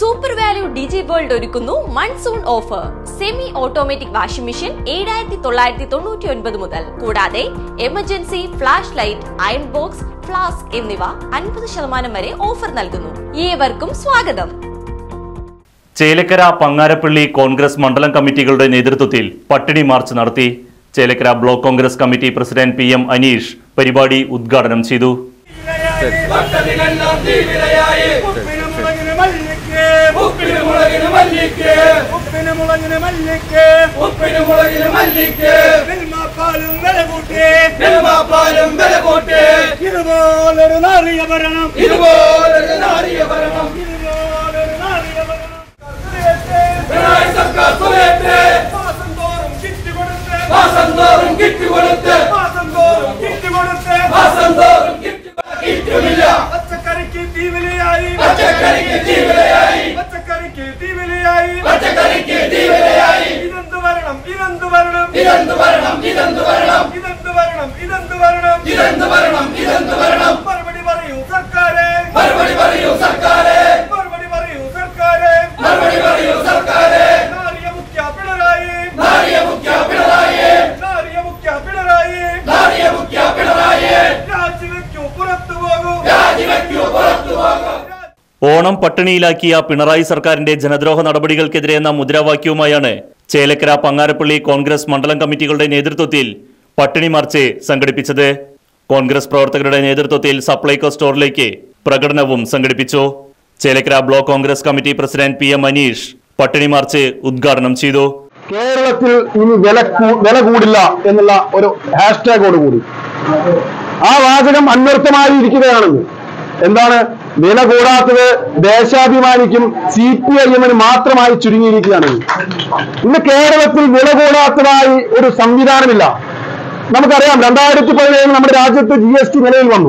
super value Digi World ഒരുക്കുന്നു monsoon offer semi automatic washing machine ഏഴായിരത്തി തൊള്ളായിരത്തി തൊണ്ണൂറ്റി ഒൻപത് മുതൽ കൂടാതെ emergency flash light iron box flask എന്നിവ അൻപത് ശതമാനം വരെ ഓഫർ നൽകുന്നു ഏവർക്കും സ്വാഗതം ചേലക്കര പങ്ങാരപ്പള്ളി കോൺഗ്രസ് മണ്ഡലം കമ്മിറ്റികളുടെ നേതൃത്വത്തിൽ പട്ടിണി മാർച്ച് നടത്തി Chelakkara block Congress committee president P M Aneesh പരിപാടി ഉദ്ഘാടനം ചെയ്തു ഭക്തരിലെല്ലാം തീവിരയായി ഉപ്പിന് മുളകിന് മല്ലിക്ക് ഉപ്പിന് മുളകിന് മല്ലിക്ക് ഉപ്പിന് മുളകിന് മല്ലിക്ക് ഉപ്പിന് മുളകിന് മല്ലിക്ക് മിൽമാപ്പാലും വില കൂട്ടി നെൽമാപ്പാലും വില കൂട്ടി ഇതുപോലൊരു നാറിയ ഭരണം ഇതുപോലൊരു നാരിയ ഭരണം ഇതുപോലൊരു നാറിയ ഭരണം പിണറായി സർക്കാർ തുലയട്ടെ മാസം തോറും കിറ്റ് കൊടുത്ത് മാസം തോറും കിറ്റ് കൊടുത്ത് മാസം തോറും കിറ്റ് കൊടുത്ത് മാസം തോറും കിറ്റ് കിറ്റുമില്ല പച്ചക്കറിക്ക് തീവിലയായി പച്ചക്കറിക്ക് തീവിരയായി പച്ചക്കറിക്ക് തീവിലയായി പച്ചക്കറിക്ക് തീവിരയായി ഇതെന്ത് വരണം ഇതെന്ത് വരണം ഇതെന്ത് വരണം ഇതെന്ത് വരണം ഇതെന്ത് വരണം ഇതെന്ത് വരണം ഇതെന്ത് വരണം ഇതെന്ത് വരണം മറുപടി പറയൂ സർക്കാരെ മറുപടി പറയൂ സർക്കാരെ മറുപടി പറയൂ സർക്കാരെ മറുപടി പറയൂ സർക്കാരെ നാരിയ മുഖ്യ പിണറായി നാരിയ മുഖ്യ പിണറായി നാരിയ മുഖ്യ പിണറായി നാരിയ മുഖ്യ പിണറായി രാജിവെക്കൂ പുറത്തു പോകൂ രാജിവെക്കൂ പുറത്തു പോകും ഓണം പട്ടിണിയിലാക്കിയ പിണറായി സർക്കാരിന്റെ ജനദ്രോഹ നടപടികൾക്കെതിരെ എന്ന മുദ്രാവാക്യവുമായാണ് ചേലക്കര പങ്ങാരപ്പള്ളി കോൺഗ്രസ് മണ്ഡലം കമ്മിറ്റികളുടെ നേതൃത്വത്തിൽ പട്ടിണി മാർച്ച് സംഘടിപ്പിച്ചത് കോൺഗ്രസ് പ്രവർത്തകരുടെ നേതൃത്വത്തിൽ സപ്ലൈകോ സ്റ്റോറിലേക്ക് പ്രകടനവും സംഘടിപ്പിച്ചു Chelakkara block Congress committee president P M Aneesh പട്ടിണി മാർച്ച് ഉദ്ഘാടനം ചെയ്തു കേരളത്തിൽ ഇനി വില കൂ- വില കൂടില്ല എന്നുള്ള ഒരു ഹാഷ്ടാഗോട് കൂടി ആ വാചകം അന്വർത്ഥമായി ഇരിക്കുകയാണെന്ന് എന്താണ് വില കൂടാത്തത് ദേശാഭിമാനിക്കും സി പി ഐ എമ്മിന് മാത്രമായി ചുരുങ്ങിയിരിക്കുകയാണ് ഇന്ന് കേരളത്തിൽ വില കൂടാത്തതായി ഒരു സംവിധാനമില്ല നമുക്കറിയാം രണ്ടായിരത്തി പതിനേഴിൽ നമ്മുടെ രാജ്യത്ത് ജി എസ് ടി നിലവിൽ വന്നു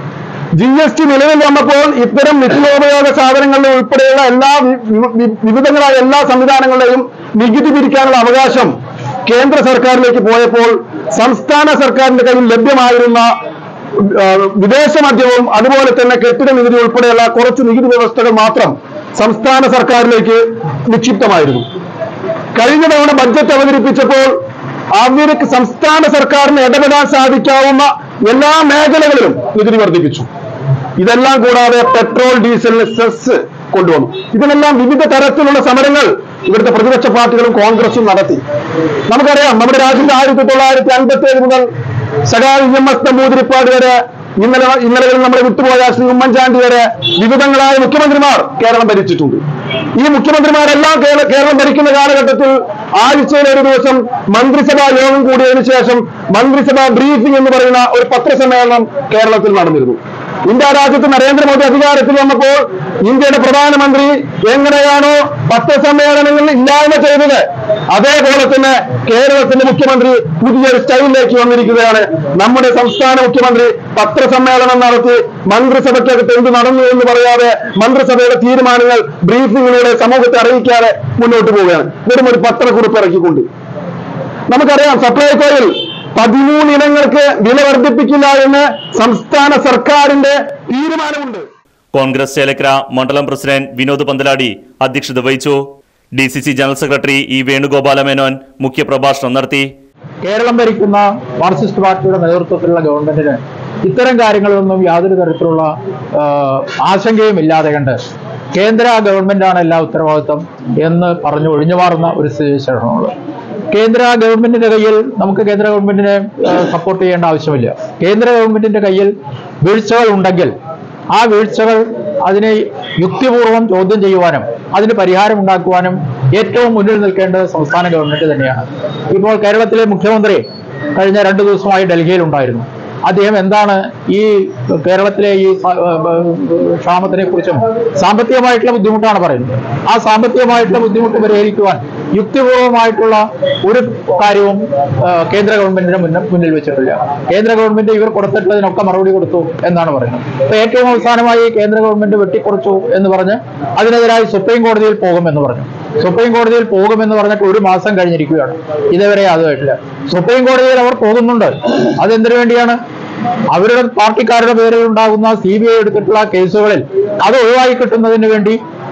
ജി എസ് ടി നിലവിൽ വന്നപ്പോൾ ഇത്തരം നിത്യോപയോഗ സാധനങ്ങളുടെ ഉൾപ്പെടെയുള്ള എല്ലാ വി- വി- വി- വിവിധങ്ങളായ എല്ലാ സംവിധാനങ്ങളുടെയും നികുതി പിരിക്കാനുള്ള അവകാശം കേന്ദ്ര സർക്കാരിലേക്ക് പോയപ്പോൾ സംസ്ഥാന സർക്കാരിന്റെ കയ്യിൽ ലഭ്യമായിരുന്ന ആ, വിദേശ മദ്യവും അതുപോലെ തന്നെ കെട്ടിട നികുതി ഉൾപ്പെടെയുള്ള കുറച്ച് നികുതി വ്യവസ്ഥകൾ മാത്രം സംസ്ഥാന സർക്കാരിലേക്ക് നിക്ഷിപ്തമായിരുന്നു കഴിഞ്ഞ തവണ ബഡ്ജറ്റ് അവതരിപ്പിച്ചപ്പോൾ അവർക്ക് സംസ്ഥാന സർക്കാരിന് ഇടപെടാൻ സാധിക്കാവുന്ന എല്ലാ മേഖലകളിലും നികുതി വർദ്ധിപ്പിച്ചു ഇതെല്ലാം കൂടാതെ പെട്രോൾ ഡീസലിന് സെസ് കൊണ്ടുവന്നു ഇതിനെല്ലാം വിവിധ തരത്തിലുള്ള സമരങ്ങൾ ഇവിടുത്തെ പ്രതിപക്ഷ പാർട്ടികളും കോൺഗ്രസും നടത്തി നമുക്കറിയാം നമ്മുടെ രാജ്യത്ത് ആയിരത്തി തൊള്ളായിരത്തി അൻപത്തി ഏഴ് മുതൽ സഖാവ് ഇ എം എസ് നമ്പൂതിരിപ്പാട് വരെ ഇന്നലെ ഇന്നലകളിൽ നമ്മളെ വിട്ടുപോയ ശ്രീ ഉമ്മൻചാണ്ടി വരെ വിവിധങ്ങളായ മുഖ്യമന്ത്രിമാർ കേരളം ഭരിച്ചിട്ടുണ്ട് ഈ മുഖ്യമന്ത്രിമാരെല്ലാം കേരള- കേരളം ഭരിക്കുന്ന കാലഘട്ടത്തിൽ ആഴ്ചയിൽ ഒരു ദിവസം മന്ത്രിസഭാ യോഗം കൂടിയതിനു ശേഷം മന്ത്രിസഭാ ബ്രീഫിംഗ് എന്ന് പറയുന്ന ഒരു പത്രസമ്മേളനം കേരളത്തിൽ നടന്നിരുന്നു ഇന്ത്യ രാജ്യത്ത് നരേന്ദ്രമോദി അധികാരത്തിൽ വന്നപ്പോൾ ഇന്ത്യയുടെ പ്രധാനമന്ത്രി എങ്ങനെയാണോ പത്രസമ്മേളനങ്ങളിൽ ഇല്ലായ്മ ചെയ്തത് അതേപോലെ തന്നെ കേരളത്തിന്റെ മുഖ്യമന്ത്രി പുതിയൊരു സ്റ്റൈലിലേക്ക് വന്നിരിക്കുകയാണ് നമ്മുടെ സംസ്ഥാന മുഖ്യമന്ത്രി പത്രസമ്മേളനം നടത്തി മന്ത്രിസഭയ്ക്കകത്ത് എന്ത് നടന്നു എന്ന് പറയാതെ മന്ത്രിസഭയുടെ തീരുമാനങ്ങൾ ബ്രീഫിങ്ങിലൂടെ സമൂഹത്തെ അറിയിക്കാതെ മുന്നോട്ട് പോവുകയാണ് വെറും ഒരു പത്രക്കുറിപ്പ് ഇറക്കിക്കൊണ്ട് നമുക്കറിയാം സപ്ലൈകോയിൽ പതിമൂന്ന് ഇനങ്ങൾക്ക് വില വർദ്ധിപ്പിക്കില്ല എന്ന് സംസ്ഥാന സർക്കാരിന്റെ തീരുമാനമുണ്ട് കോൺഗ്രസ് ചേലക്കര മണ്ഡലം പ്രസിഡന്റ് വിനോദ് പന്തലാടി അധ്യക്ഷത വഹിച്ചു D C C general secretary E Venugopala Menon മുഖ്യപ്രഭാഷണം നടത്തി കേരളം ഭരിക്കുന്ന മാർക്സിസ്റ്റ് പാർട്ടിയുടെ നേതൃത്വത്തിലുള്ള ഗവൺമെന്റിന് ഇത്തരം കാര്യങ്ങളിലൊന്നും യാതൊരു തരത്തിലുള്ള ആ, ആശങ്കയും ഇല്ലാതെ കണ്ട് കേന്ദ്ര ഗവൺമെന്റാണ് എല്ലാ ഉത്തരവാദിത്വം എന്ന് പറഞ്ഞു ഒഴിഞ്ഞു മാറുന്ന ഒരു സ്ഥിതിവിശേഷമുള്ളത് കേന്ദ്ര ഗവൺമെന്റിന്റെ കയ്യിൽ നമുക്ക് കേന്ദ്ര ഗവൺമെന്റിനെ സപ്പോർട്ട് ചെയ്യേണ്ട ആവശ്യമില്ല കേന്ദ്ര ഗവൺമെന്റിന്റെ കയ്യിൽ വീഴ്ചകൾ ഉണ്ടെങ്കിൽ ആ വീഴ്ചകൾ അതിനെ യുക്തിപൂർവ്വം ചോദ്യം ചെയ്യുവാനും അതിന് പരിഹാരം ഉണ്ടാക്കുവാനും ഏറ്റവും മുന്നിൽ നിൽക്കേണ്ടത് സംസ്ഥാന ഗവൺമെന്റ് തന്നെയാണ് ഇപ്പോൾ കേരളത്തിലെ മുഖ്യമന്ത്രി കഴിഞ്ഞ രണ്ടു ദിവസമായി ഡൽഹിയിൽ ഉണ്ടായിരുന്നു അദ്ദേഹം എന്താണ് ഈ കേരളത്തിലെ ഈ സ- ക്ഷാമത്തിനെ കുറിച്ചും സാമ്പത്തികമായിട്ടുള്ള ബുദ്ധിമുട്ടാണ് പറയുന്നത് ആ സാമ്പത്തികമായിട്ടുള്ള ബുദ്ധിമുട്ട് പരിഹരിക്കുവാൻ യുക്തിപൂർവമായിട്ടുള്ള ഒരു കാര്യവും ആ, കേന്ദ്ര ഗവൺമെന്റിന് മുന്നിൽ മുന്നിൽ വെച്ചിട്ടില്ല കേന്ദ്ര ഗവൺമെന്റ് ഇവർ കൊടുത്തിട്ടുള്ളതിനൊക്കെ മറുപടി കൊടുത്തു എന്നാണ് പറയുന്നത് അപ്പൊ ഏറ്റവും അവസാനമായി കേന്ദ്ര ഗവൺമെന്റ് വെട്ടിക്കുറച്ചു എന്ന് പറഞ്ഞ് അതിനെതിരായി സുപ്രീം കോടതിയിൽ പോകുമെന്ന് പറഞ്ഞു സുപ്രീം കോടതിയിൽ പോകുമെന്ന് പറഞ്ഞിട്ട് ഒരു മാസം കഴിഞ്ഞിരിക്കുകയാണ് ഇതുവരെ അതുമായിട്ടില്ല സുപ്രീം കോടതിയിൽ അവർ പോകുന്നുണ്ട് അതെന്തിനു വേണ്ടിയാണ് അവരുടെ പാർട്ടിക്കാരുടെ പേരിൽ ഉണ്ടാകുന്ന സി ബി ഐ എടുത്തിട്ടുള്ള കേസുകളിൽ അത് ഒഴിവായി കിട്ടുന്നതിന് വേണ്ടി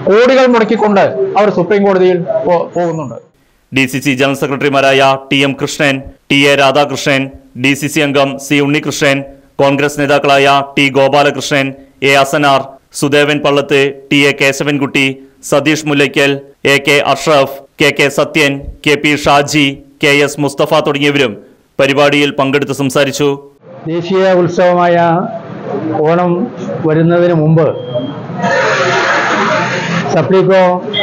കോടികൾ മുടക്കിക്കൊണ്ട് അവർ സുപ്രീം കോടതിയിൽ പോ- പോകുന്നുണ്ട് ഡി സി സി ജനറൽ സെക്രട്ടറിമാരായ T M Krishnan T A Radhakrishnan D C C അംഗം സി ഉണ്ണികൃഷ്ണൻ കോൺഗ്രസ് നേതാക്കളായ T Gopalakrishnan A Asanar Sudevan Pallath T A Keshavankutty Satheesh Mullakkal A K Ashraf K K Sathyan K P Shaji K S Musthafa തുടങ്ങിയവരും പരിപാടിയിൽ പങ്കെടുത്ത് സംസാരിച്ചു ദേശീയ ഉത്സവമായ ഓണം വരുന്നതിന് മുമ്പ് സപ്ലിക്കോ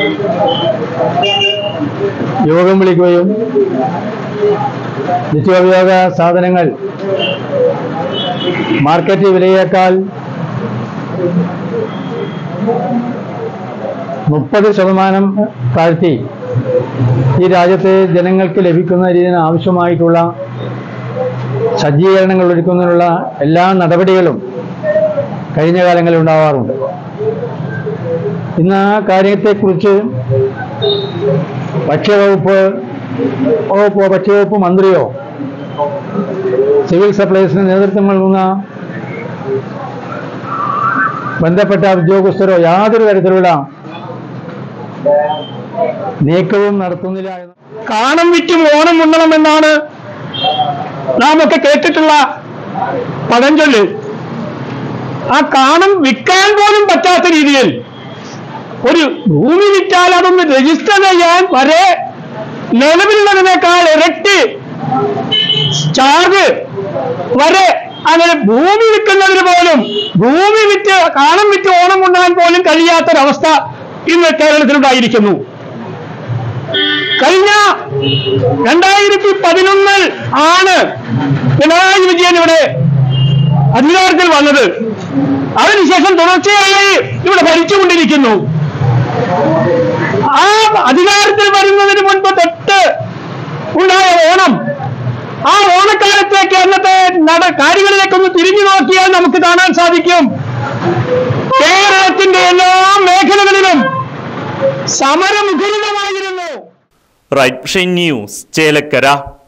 യോഗം വിളിക്കുകയും നിത്യോപയോഗ സാധനങ്ങൾ മാർക്കറ്റ് വിലയേക്കാൾ മുപ്പത് ശതമാനം താഴ്ത്തി ഈ രാജ്യത്തെ ജനങ്ങൾക്ക് ലഭിക്കുന്ന രീതിയിൽ ആവശ്യമായിട്ടുള്ള സജ്ജീകരണങ്ങൾ ഒരുക്കുന്നതിനുള്ള എല്ലാ നടപടികളും കഴിഞ്ഞ കാലങ്ങളിൽ ഉണ്ടാവാറുണ്ട് ഇന്ന് ആ കാര്യത്തെക്കുറിച്ച് ഭക്ഷ്യവകുപ്പ് വകുപ്പോ ഭക്ഷ്യവകുപ്പ് മന്ത്രിയോ സിവിൽ സപ്ലൈസിന് നേതൃത്വം നൽകുന്ന ബന്ധപ്പെട്ട ഉദ്യോഗസ്ഥരോ യാതൊരു തരത്തിലുള്ള നീക്കവും നടത്തുന്നില്ല എന്ന് കാണം വിറ്റും ഓണം ഉണ്ണണമെന്നാണ് നാം ഒക്കെ കേട്ടിട്ടുള്ള പഴഞ്ചൊല്ല് ആ കാണം വിൽക്കാൻ പോലും പറ്റാത്ത രീതിയിൽ ഒരു ഭൂമി വിറ്റാൽ അതൊന്ന് രജിസ്റ്റർ ചെയ്യാൻ വരെ നിലവിലുള്ളതിനേക്കാൾ ഇരട്ടി ചാർജ് വരെ അങ്ങനെ ഭൂമി വിൽക്കുന്നതിന് പോലും ഭൂമി വിറ്റ് കാണം വിറ്റ് ഓണം കൊണ്ടാൻ പോലും കഴിയാത്തൊരവസ്ഥ ഇന്ന് കേരളത്തിലുണ്ടായിരിക്കുന്നു കഴിഞ്ഞ രണ്ടായിരത്തി പതിനൊന്നിൽ ആണ് പിണറായി വിജയൻ ഇവിടെ അധികാരത്തിൽ വന്നത് അതിനുശേഷം തുടർച്ചയായി ഇവിടെ ഭരിച്ചുകൊണ്ടിരിക്കുന്നു ആ അധികാരത്തിൽ വരുന്നതിന് മുൻപ് തൊട്ട് ഉണ്ടായ ഓണം ആ ഓണക്കാലത്തേക്ക് അന്നത്തെ നട കാര്യങ്ങളിലേക്കൊന്ന് തിരിഞ്ഞു നോക്കിയാൽ നമുക്ക് കാണാൻ സാധിക്കും കേരളത്തിന്റെ എല്ലാ മേഖലകളിലും സമരമുഖരിതമായിരുന്നു റൈറ്റ് ന്യൂസ് ചേലക്കര